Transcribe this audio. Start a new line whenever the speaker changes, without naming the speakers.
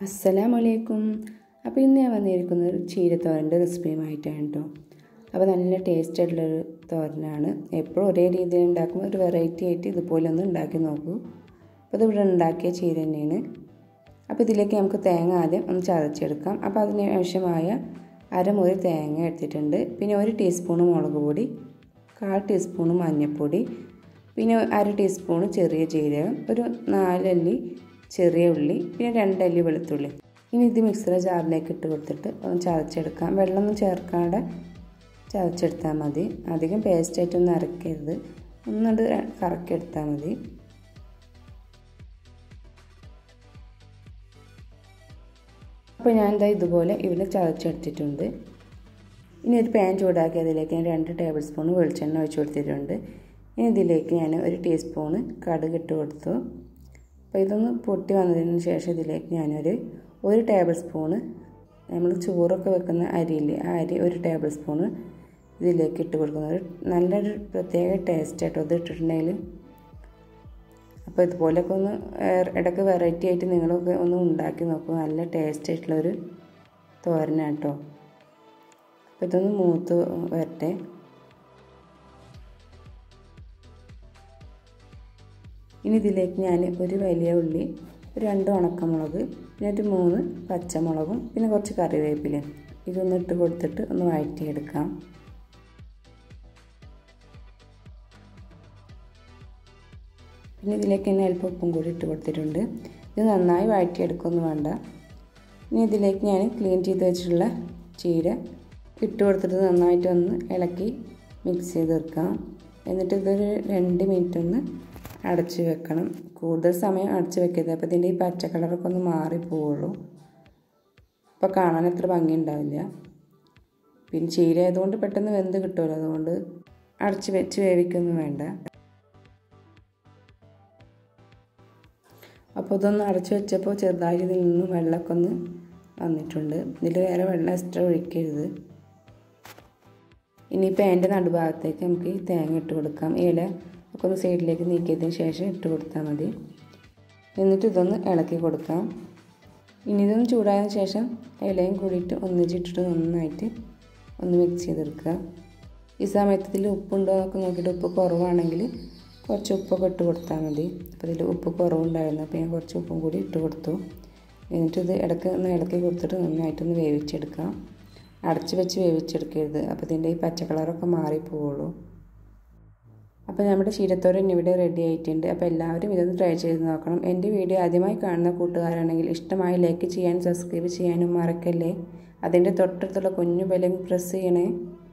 അസ്സലാമലൈക്കും അപ്പോൾ ഇന്ന് ഞാൻ വന്നിരിക്കുന്നത് ഒരു ചീരത്തോരൻ്റെ റെസിപ്പിയുമായിട്ടാണ് കേട്ടോ അപ്പോൾ നല്ല ടേസ്റ്റ് ആയിട്ടുള്ളൊരു തോരനാണ് എപ്പോഴും ഒരേ രീതിയിൽ ഉണ്ടാക്കുമ്പോൾ ഒരു വെറൈറ്റി ആയിട്ട് ഇതുപോലെ ഒന്ന് ഉണ്ടാക്കി നോക്കൂ അപ്പോൾ ഇതിവിടെ ഉണ്ടാക്കിയ ചീര തന്നെയാണ് അപ്പോൾ ഇതിലേക്ക് നമുക്ക് തേങ്ങ ആദ്യം ഒന്ന് ചതച്ചെടുക്കാം അപ്പോൾ അതിന് ആവശ്യമായ അരമുറി തേങ്ങ എടുത്തിട്ടുണ്ട് പിന്നെ ഒരു ടീസ്പൂണ് മുളക് പൊടി കാൽ ടീസ്പൂണ് മഞ്ഞൾപ്പൊടി പിന്നെ അര ടീസ്പൂണ് ചെറിയ ജീരകം ഒരു നാലല്ലി ചെറിയ ഉള്ളി പിന്നെ രണ്ടല്ലി വെളുത്തുള്ളി ഇനി ഇത് മിക്സിയുടെ ജാറിലേക്ക് ഇട്ട് കൊടുത്തിട്ട് ഒന്ന് ചതച്ചെടുക്കാം വെള്ളമൊന്നും ചേർക്കാതെ ചതച്ചെടുത്താൽ മതി അധികം പേസ്റ്റായിട്ടൊന്നും അരക്കരുത് ഒന്നുകൊണ്ട് കറക്കിയെടുത്താൽ മതി അപ്പോൾ ഞാൻ എന്താ ഇതുപോലെ ഇവിടെ ചതച്ചെടുത്തിട്ടുണ്ട് ഇനി ഒരു പാൻ ചൂടാക്കി അതിലേക്ക് ഞാൻ രണ്ട് ടേബിൾ സ്പൂൺ വെളിച്ചെണ്ണ ഒഴിച്ച് കൊടുത്തിട്ടുണ്ട് ഇനി ഇതിലേക്ക് ഞാൻ ഒരു ടീസ്പൂണ് കടുക് ഇട്ട് കൊടുത്തു അപ്പോൾ ഇതൊന്ന് പൊട്ടി വന്നതിന് ശേഷം ഇതിലേക്ക് ഞാനൊരു ഒരു ടേബിൾ സ്പൂണ് നമ്മൾ ചോറൊക്കെ വെക്കുന്ന അരിയില്ലേ ആ അരി ഒരു ടേബിൾ സ്പൂണ് ഇതിലേക്ക് ഇട്ട് കൊടുക്കുന്നത് നല്ലൊരു പ്രത്യേക ടേസ്റ്റ് ആട്ടോ ഇത് ഇട്ടിട്ടുണ്ടെങ്കിൽ അപ്പോൾ ഇതുപോലെയൊക്കെ ഒന്ന് ഇടയ്ക്ക് വെറൈറ്റി ആയിട്ട് നിങ്ങളൊക്കെ ഒന്ന് ഉണ്ടാക്കി നോക്കുക നല്ല ടേസ്റ്റ് ആയിട്ടുള്ളൊരു തോരനാണ് കേട്ടോ അപ്പോൾ ഇതൊന്ന് മൂത്ത് വരട്ടെ ഇനി ഇതിലേക്ക് ഞാൻ ഒരു വലിയ ഉള്ളി രണ്ട് ഉണക്കമുളക് പിന്നെ ഒരു മൂന്ന് പച്ചമുളകും പിന്നെ കുറച്ച് കറിവേപ്പിലയും ഇതൊന്ന് ഇട്ട് കൊടുത്തിട്ട് ഒന്ന് വഴറ്റിയെടുക്കാം പിന്നെ ഇതിലേക്ക് തന്നെ അല്പം ഉപ്പും കൂടി ഇട്ട് കൊടുത്തിട്ടുണ്ട് ഇത് നന്നായി വഴറ്റിയെടുക്കൊന്നും വേണ്ട ഇനി ഇതിലേക്ക് ഞാൻ ക്ലീൻ ചെയ്ത് വെച്ചിട്ടുള്ള ചീര ഇട്ട് കൊടുത്തിട്ട് നന്നായിട്ട് ഒന്ന് ഇളക്കി മിക്സ് ചെയ്ത് വെക്കാം എന്നിട്ട് ഇതൊരു രണ്ട് മിനിറ്റ് ഒന്ന് അടച്ച് വെക്കണം കൂടുതൽ സമയം അടച്ച് വെക്കരുത് അപ്പോൾ ഇതിൻ്റെ ഈ പച്ച കളറൊക്കെ ഒന്ന് മാറിപ്പോവുള്ളൂ അപ്പോൾ കാണാൻ അത്ര ഭംഗി ഉണ്ടാവില്ല പിന്നെ ചീര ആയതുകൊണ്ട് പെട്ടെന്ന് വെന്ത് കിട്ടുമല്ലോ അതുകൊണ്ട് അടച്ച് വെച്ച് വേവിക്കൊന്നും വേണ്ട അപ്പോൾ ഇതൊന്ന് അടച്ചു വെച്ചപ്പോൾ ചെറുതായിട്ട് ഇതിൽ നിന്ന് വെള്ളമൊക്കെ ഒന്ന് വന്നിട്ടുണ്ട് ഇതിൽ വേറെ വെള്ളം എക്സ്ട്രാ ഒഴിക്കരുത് ഇനിയിപ്പോൾ അതിൻ്റെ നടുഭാഗത്തേക്ക് നമുക്ക് ഈ തേങ്ങ ഇട്ട് കൊടുക്കാം ഇല ഒക്കെ ഒന്ന് സൈഡിലേക്ക് നീക്കിയതിന് ശേഷം ഇട്ട് കൊടുത്താൽ മതി എന്നിട്ട് ഇതൊന്ന് ഇളക്കി കൊടുക്കാം ഇനി ഇതൊന്ന് ചൂടായതിനു ശേഷം ഇലയും കൂടിയിട്ട് ഒന്നിച്ചിട്ടിട്ട് നന്നായിട്ട് ഒന്ന് മിക്സ് ചെയ്തെടുക്കുക ഈ സമയത്ത് ഇതിൽ ഉപ്പുണ്ടോ എന്നൊക്കെ നോക്കിയിട്ട് ഉപ്പ് കുറവാണെങ്കിൽ കുറച്ച് ഉപ്പൊക്കെ ഇട്ട് കൊടുത്താൽ മതി അപ്പോൾ ഇതിൽ ഉപ്പ് കുറവുണ്ടായിരുന്നു അപ്പോൾ ഞാൻ കുറച്ച് ഉപ്പും കൂടി ഇട്ട് കൊടുത്തു എന്നിട്ട് ഇത് ഇടയ്ക്ക് ഒന്ന് ഇളക്കി കൊടുത്തിട്ട് നന്നായിട്ടൊന്ന് വേവിച്ചെടുക്കാം അടച്ച് വെച്ച് വേവിച്ചെടുക്കരുത് അപ്പോൾ ഇതിൻ്റെ ഈ പച്ച കളറൊക്കെ മാറിപ്പോവുള്ളൂ അപ്പോൾ നമ്മുടെ ചീരത്തോരൻ ഇവിടെ റെഡി ആയിട്ടുണ്ട് അപ്പോൾ എല്ലാവരും ഇതൊന്ന് ട്രൈ ചെയ്ത് നോക്കണം എൻ്റെ വീഡിയോ ആദ്യമായി കാണുന്ന കൂട്ടുകാരാണെങ്കിൽ ഇഷ്ടമായി ലൈക്ക് ചെയ്യാനും സബ്സ്ക്രൈബ് ചെയ്യാനും മറക്കല്ലേ അതിൻ്റെ തൊട്ടടുത്തുള്ള കുഞ്ഞു ബെല്ലും പ്രസ് ചെയ്യണേ